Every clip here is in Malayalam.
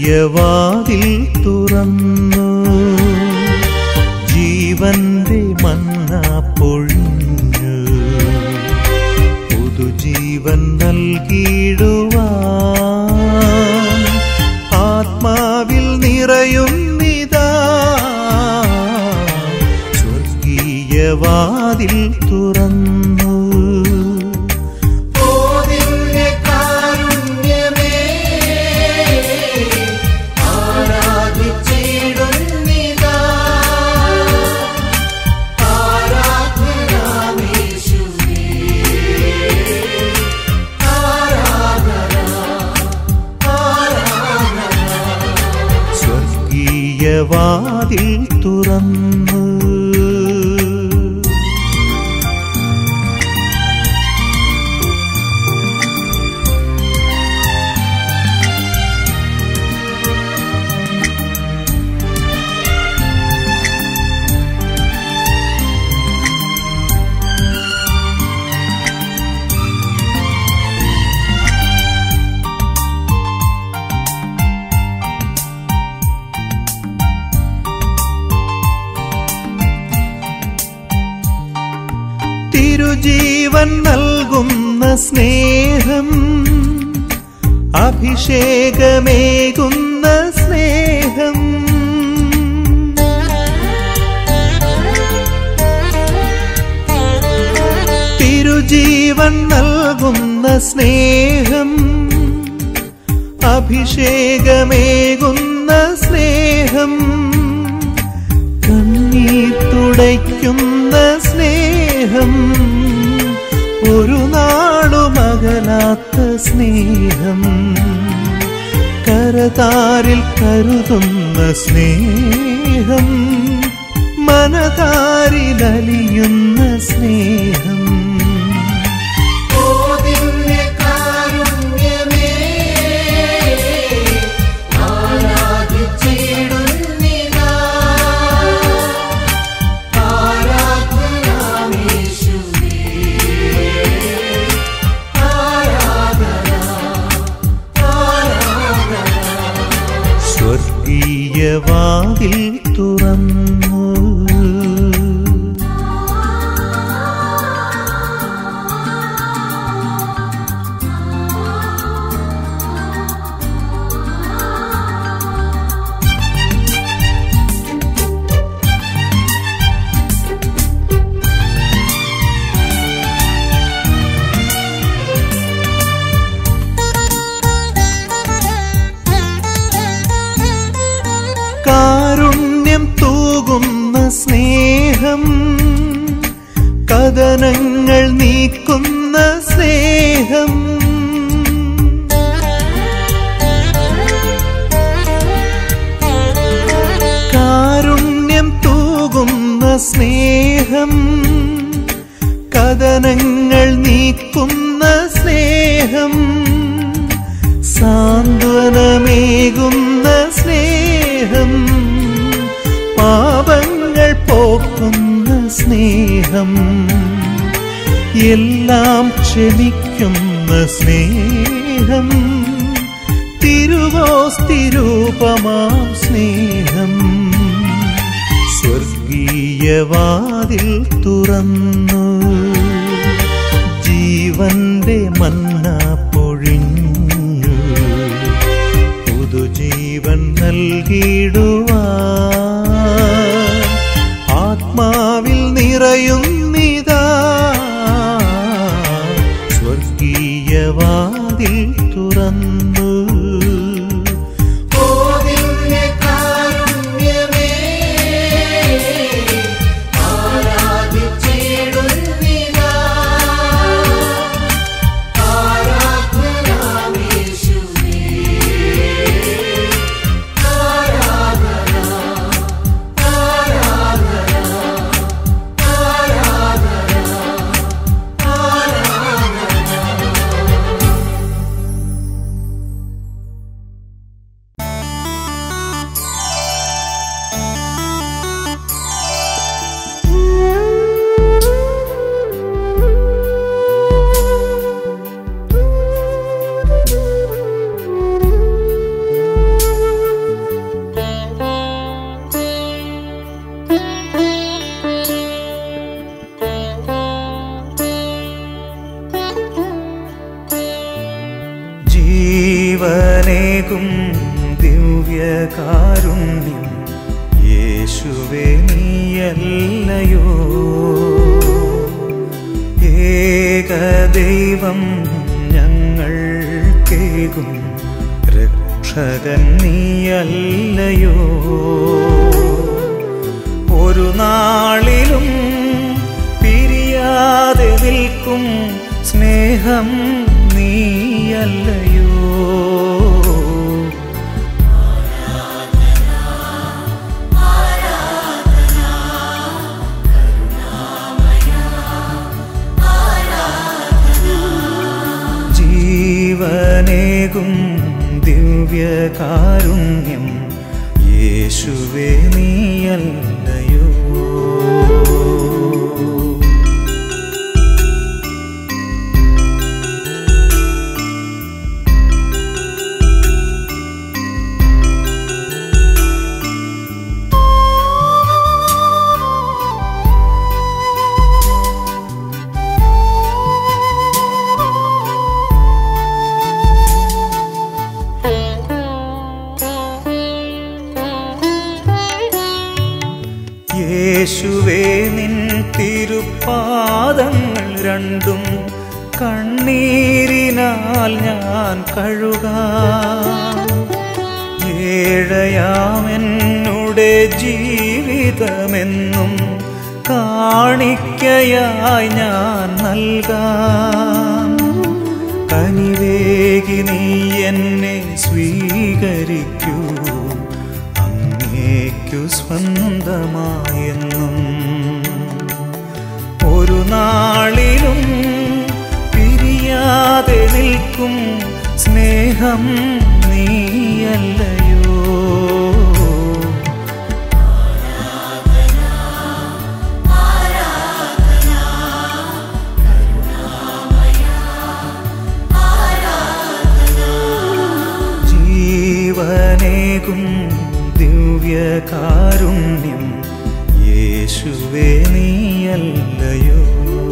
സ്വർഗീയവാതിൽ തുറന്നു ജീവന്റെ മന്ന പൊഴിഞ്ഞു പുതുജീവൻ നൽകിയിടുവാൻ ആത്മാവിൽ നിറയുന്നിതാ സ്വർഗീയവാതിൽ തുറന്നു സ്വർഗീയവാതിൽ തുറന്നു തിരുജീവൻ നൽകുന്ന സ്നേഹം അഭിഷേകമേകുന്ന സ്നേഹം തിരുജീവൻ നൽകുന്ന സ്നേഹം അഭിഷേകമേകുന്ന സ്നേഹം കണ്ണീർ തുടയ്ക്കുന്ന സ്നേഹം ഒരു നാളുമകലാത്ത സ്നേഹം കരതാരിൽ കരുതുന്ന സ്നേഹം മനതാരിലലിയുന്ന സ്നേഹം സ്വർഗീയവാതിൽ തുറന്നു കാരുണ്യം തൂകുന്ന സ്നേഹം കഥനങ്ങൾ നീക്കുന്ന സ്നേഹം കാരുണ്യം തൂകുന്ന സ്നേഹം കഥനങ്ങൾ നീക്കുന്ന സ്നേഹം സാന്ത്വനമേകുന്ന സ്നേഹം പാപങ്ങൾ പോക്കുന്ന സ്നേഹം എല്ലാം ക്ഷമിക്കുന്ന സ്നേഹം തിരുവോസ്തിരൂപമാം സ്നേഹം സ്വർഗീയവാതിൽ തുറന്നു ജീവന്റെ മന്ന പൊഴിഞ്ഞു പുതുജീവൻ നൽകിയിടുവാൻ ആത്മാവിൽ നിറയുന്നിതാ സ്വർഗീയവാതിൽ തുറന്നു ആരാധന ജീവനേകും ദിവ്യകാരുണ്യം യേശുവേ നീയല്ലയോ ഏകദൈവം ഞങ്ങൾ കേകും രക്ഷകൻ നീയല്ലയോ ഒരു നാളിലും പിരിയാതെ നിൽക്കും സ്നേഹം നീയല്ലയോ ജീവനേകും ദിവ്യകാരുണ്യം യേശുവേ നീയല്ലയോ യേശുവേ നിൻ തിരുപ്പാദങ്ങൾ രണ്ടും കണ്ണീരിനാൽ ഞാൻ കഴുകാം ഏഴയാമെന്നുടെ ജീവിതമെന്നും കാണിക്കയായി ഞാൻ നൽകാം കനിവേകി നീ എന്നെ സ്വീകരിക്കൂ അങ്ങേക്കു സ്വന്തമായെന്നും ഒരു നാളിലും പിരിയാതെ നിൽക്കും സ്നേഹം നീയല്ലയോ ജീവനേകും ദിവ്യകാരുണ്യം യേശുവേ നീയല്ലയോ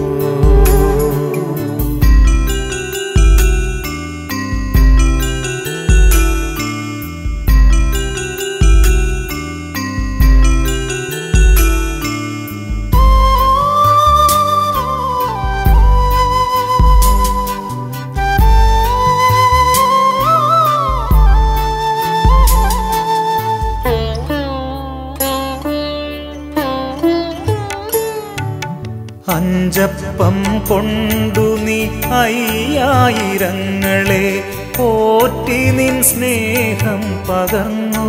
അഞ്ചപ്പം കൊണ്ടു നീ അയ്യായിരങ്ങളെ പോറ്റി നിൻ സ്നേഹം പകർന്നു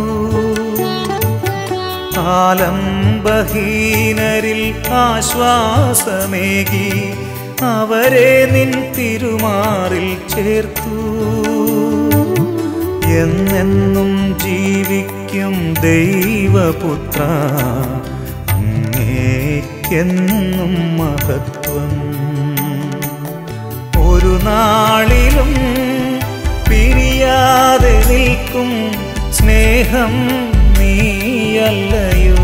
ആലംബഹീനരിൽ ആശ്വാസമേകി അവരെ നിൻ തിരുമാറിൽ ചേർത്തു എന്നെന്നും ജീവിക്കും ദൈവപുത്ര അങ്ങേക്കെന്നും മഹത്വം ഒരു നാളിലും പിരിയാതെ നിൽക്കും സ്നേഹം നീയല്ലയോ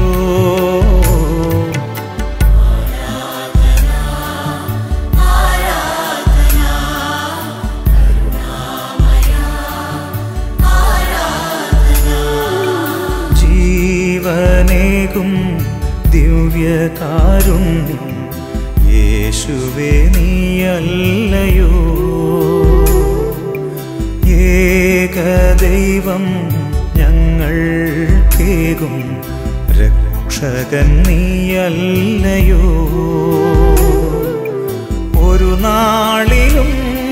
ജീവനേകും ദിവ്യകാരുണ്യം യേശുവേ നീയല്ലയോ ഏകദൈവം ഞങ്ങൾ കേകും രക്ഷകൻ നീയല്ലയോ ഒരു നാളിലും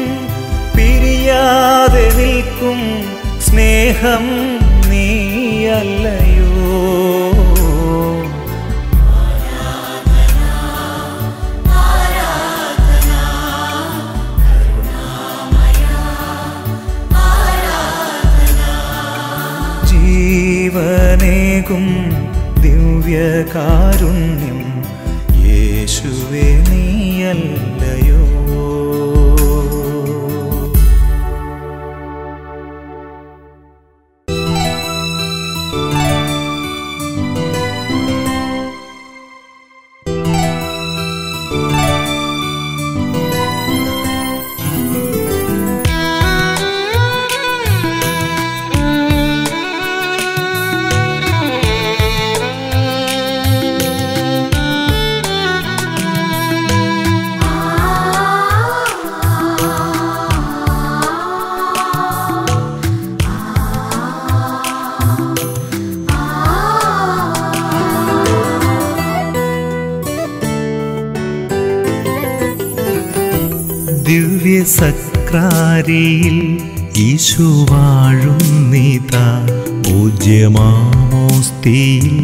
പിരിയാതെ നിൽക്കും സ്നേഹം നീയല്ലയോ ജീവനേകും ദിവ്യകാരുണ്യം യേശുവേ നീയല്ലയോ Thank you. ദിവ്യ സക്രാരിയിൽ ഈശു വാഴുന്നിതാ പൂജ്യമാമോസ്തിയിൽ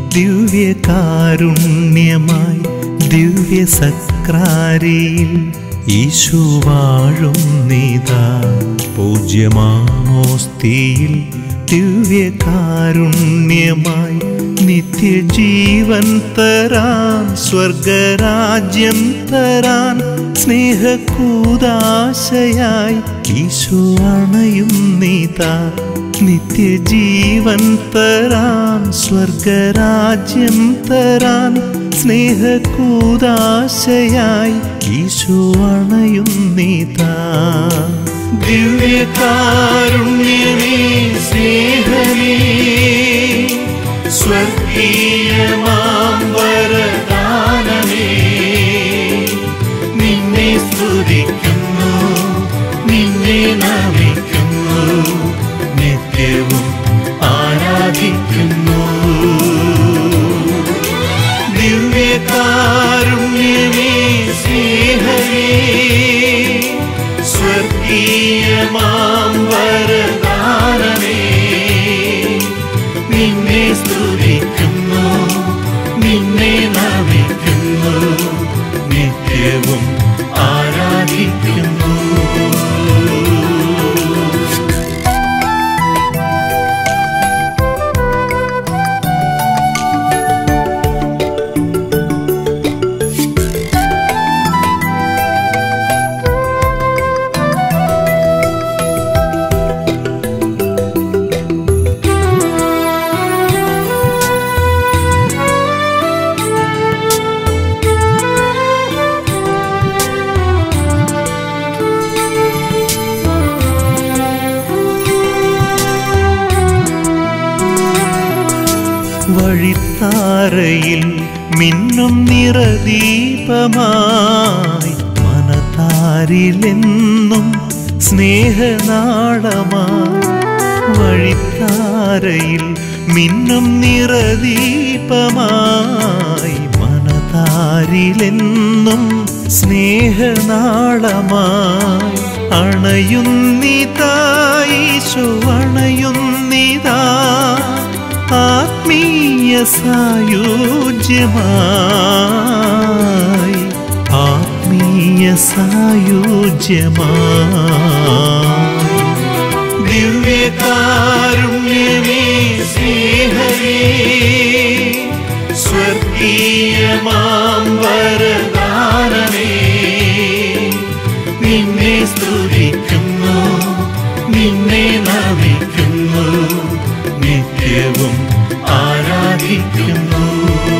ദിവ്യകാരുണ്യമായി ദിവ്യ സക്രാരിയിൽ ഈശു വാഴുന്നിതാ പൂജ്യമാമോസ്തിയിൽ ദിവ്യകാരുണ്യമായി നിത്യജീവൻ തരാൻ സ്വർഗരാജ്യം തരാൻ സ്നേഹക്കൂതാശയായി ഈശോ അണയും നീതാ നിത്യജീവൻ തരാൻ സ്വർഗരാജ്യം തരാൻ സ്നേഹക്കൂതാശയായി ഈശോ അണയും നീതാ ദിവ്യകാരുണ്യമേ സ്നേഹമേ സ്വർഗീയമാം വരദാനമേ നിന്നെ സ്തുതിക്കുന്നു നിന്നെ നമിക്കുന്നു നിത്യവും ആരാധിക്കുന്നു ദിവ്യകാരുണ്യമേ സ്നേഹമേ സ്വർഗീയമാം വരദാനമേ നിന്നെ സ്തുതിക്കുന്നു നിന്നെ നമിക്കുന്നു നിത്യവും ആരാധിക്കുന്നു വഴിത്താരയിൽ മിന്നും നിറദീപമായി മനതാരിലെന്നും സ്നേഹനാളമായി വഴിത്താരയിൽ മിന്നും നിറദീപമായി മനതാരിലെന്നും സ്നേഹനാളമായി അണയുന്നിതായിശോ അണയുന്നിതാ ആത്മീയ സായുജ്യമായി ആത്മീയ സായുജ്യമായി ദിവ്യകാരുണ്യമേ സ്നേഹമേ സ്വർഗീയമാം വരദാനമേ നിന്നെ സ്തുതിക്കുന്നു നിന്നെ നമിക്കുന്നു നിത്യവും ആരാധിക്കുന്നു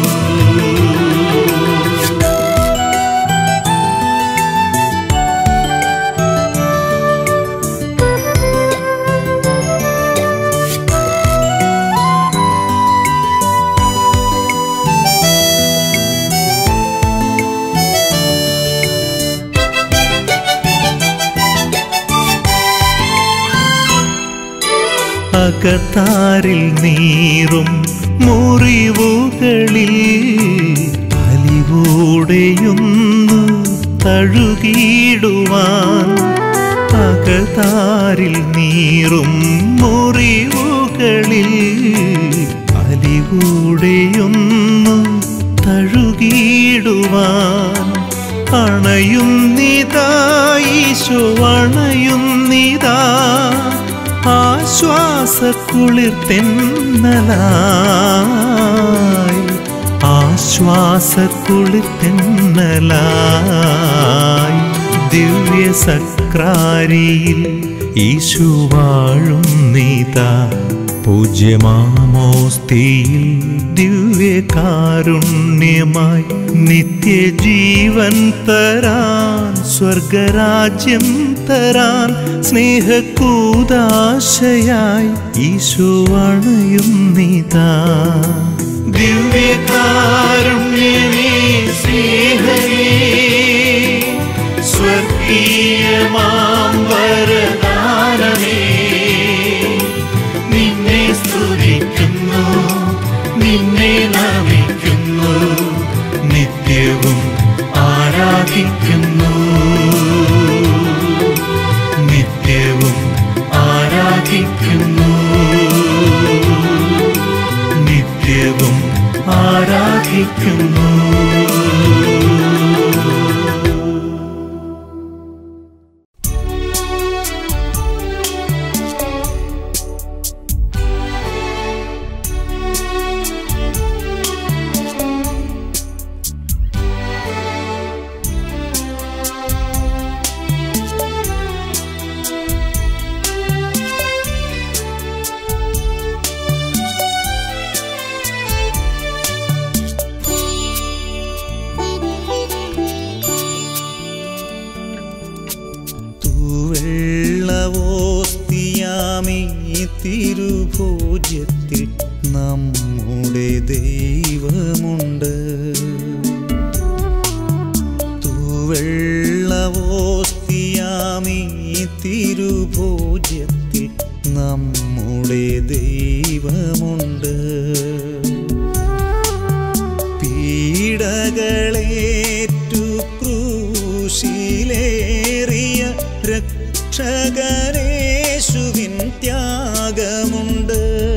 അകത്താരിൽ നീറും മുറിവുകളിൽ അലിവൂടെയൊന്നു തഴുകിയിടുവാൻ അകത്താരിൽ നീറും മുറിവുകളിൽ അലിവൂടെയൊന്നു തഴുകിയിടുവാൻ അണയുന്നിതായിശോ അണയുന്നിതാ ആശ്വാസക്കുളിർ തെന്നലായി ആശ്വാസക്കുളിർ തെന്നലായി ദിവ്യ സക്രാരിയിൽ ഈശു വാഴും നീതാ പൂജ്യമാമോസ്തിയിൽ ദിവ്യകാരുണ്യമായി നിത്യജീവൻ തരാൻ സ്വർഗരാജ്യം തരാൻ സ്നേഹക്കൂതാശയായി ഈശോ അണയും നീതാ ദിവ്യകാരുണ്യമേ സ്നേഹമേ സ്വർഗീയമാം വരദാനമേ നിന്നെ സ്തുതിക്കുന്നു നിന്നെ നമിക്കുന്നു നിത്യവും ആരാധിക്കുന്നു ആരാധിക്കുന്നു തൂവെള്ളവോസ്തിയാമീ തിരുഭോജ്യത്തിൽ നമ്മുടെ ദൈവമുണ്ട് തൂവെള്ളവോസ്തിയാമീ തിരുഭോജ്യത്തിൽ നമ്മുടെ ദൈവമുണ്ട് പീഡകളേറ്റു ക്രൂശിലേറിയ രക്ഷകനേശുവിൻ ത്യാഗമുണ്ട്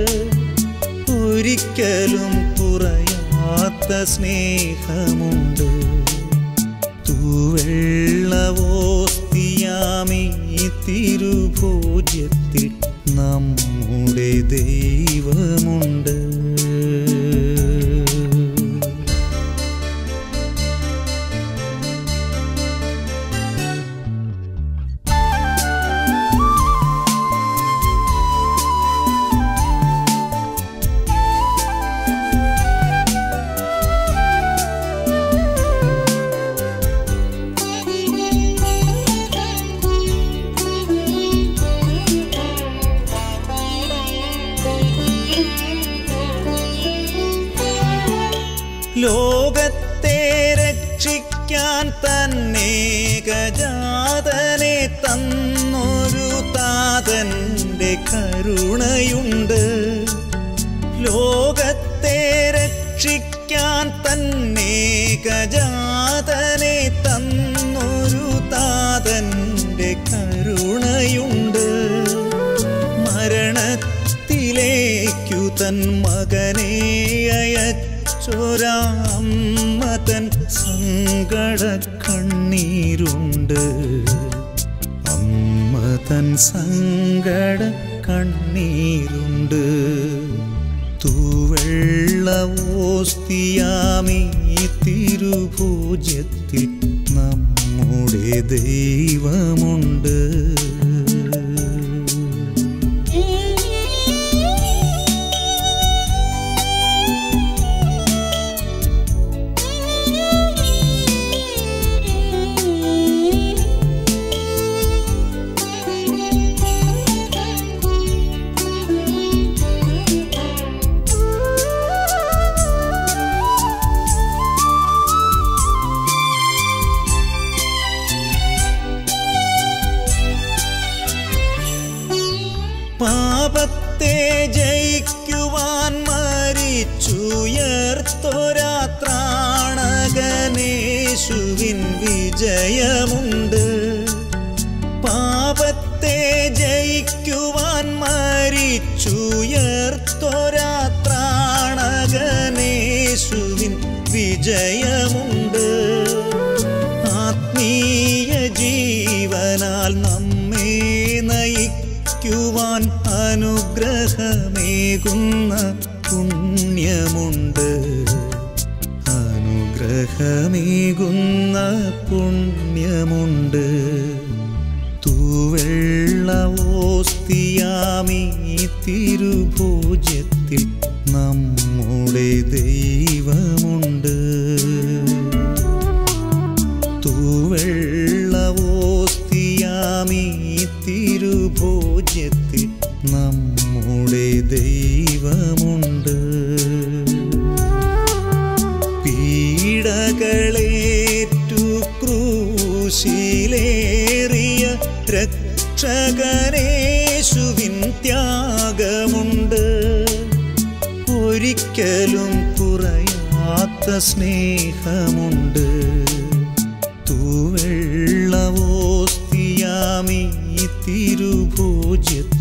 ഒരിക്കലും കുറയാത്ത സ്നേഹമുണ്ട് തൂവെള്ളവോസ്തിയാമീ തിരുഭോജ്യത്തിൽ നമ്മുടെ ദൈവമുണ്ട് ലോകത്തെ രക്ഷിക്കാൻ തന്നെ ഗജാതനെ തന്നൊരു താതന്റെ കരുണയുണ്ട് ലോകത്തെ രക്ഷിക്കാൻ തന്നെ ഗജാതനെ തന്നൊരു താതന്റെ കരുണയുണ്ട് മരണത്തിലേക്കു തൻ മകനെ അയച്ചൊരാമ്മ തൻ സങ്കട കണ്ണീരുണ്ട് അമ്മ തൻ സങ്കട കണ്ണീരുണ്ട് തൂവെള്ളവോസ്തിയാമീ തിരുഭോജ്യത്തിൽ നമ്മുടെ ദൈവമുണ്ട് പാപത്തെ ജയിക്കുവാൻ മരിച്ചുയർത്തൊരാത്രാണകനേശുവിൻ വിജയമുണ്ട് പാപത്തെ ജയിക്കുവാൻ മരിച്ചുയർത്തൊരാത്രാണകനേശുവിൻ വിജയമുണ്ട് ആത്മീയ ജീവനാൽ നമ്മെ നയിക്കുവാൻ അനുഗ്രഹമേകുന്ന പുണ്യമുണ്ട് അനുഗ്രഹമേകുന്ന പുണ്യമുണ്ട് തൂവെള്ളവോസ്തിയാമീ തിരുഭോജ്യത്തിൽ നമ്മുടെ ദൈവമുണ്ട് തൂവെള്ളവോസ്തിയാമീ തിരുഭോജ്യത്തിൽ നമ്മുടെ ദൈവമുണ്ട് പീഡകളേറ്റു ക്രൂശിലേറിയ രക്ഷകനേശുവിൻ ത്യാഗമുണ്ട് ഒരിക്കലും കുറയാത്ത സ്നേഹമുണ്ട് തൂവെള്ളവോസ്തിയാമീ തിരുഭോജ്യത്തിൽ